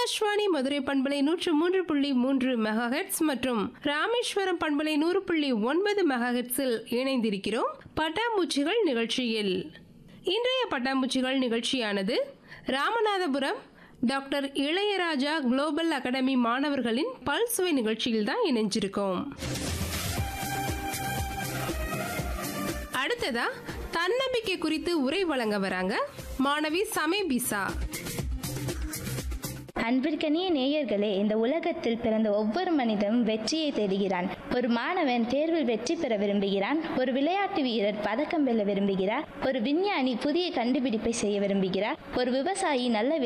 ஆகாஷ்வாணி மதுரை பண்பலை நூற்று மூன்று புள்ளி மூன்று மெகாஹெட்ஸ் மற்றும் ராமேஸ்வரம் பண்பலை நூறு புள்ளி ஒன்பது மெகாஹெட்ஸில் இணைந்திருக்கிறோம் பட்டாம்பூச்சிகள் நிகழ்ச்சியில் இன்றைய பட்டாம்பூச்சிகள் நிகழ்ச்சியானது Ramanathapuram doctor Ilayaraja global academy மாணவர்களின் பல்சுவை நிகழ்ச்சியில் தான் இணைஞ்சிருக்கோம் அடுத்ததா தன்னம்பிக்கை குறித்து உரை வழங்க வராங்க மாணவி சமேபிசா அன்பிற்கனிய நேயர்களே இந்த உலகத்தில் பிறந்த ஒவ்வொரு மனிதனும் வெற்றியை தேடுகிறான் ஒரு மாணவன் தேர்வில் வெற்றி பெற விரும்புகிறான் ஒரு விளையாட்டு வீரர் பதக்கம் வெல்ல விரும்புகிறார் ஒரு விஞ்ஞானி புதிய கண்டுபிடிப்பை செய்ய விரும்புகிறார் ஒரு விவசாயி நல்ல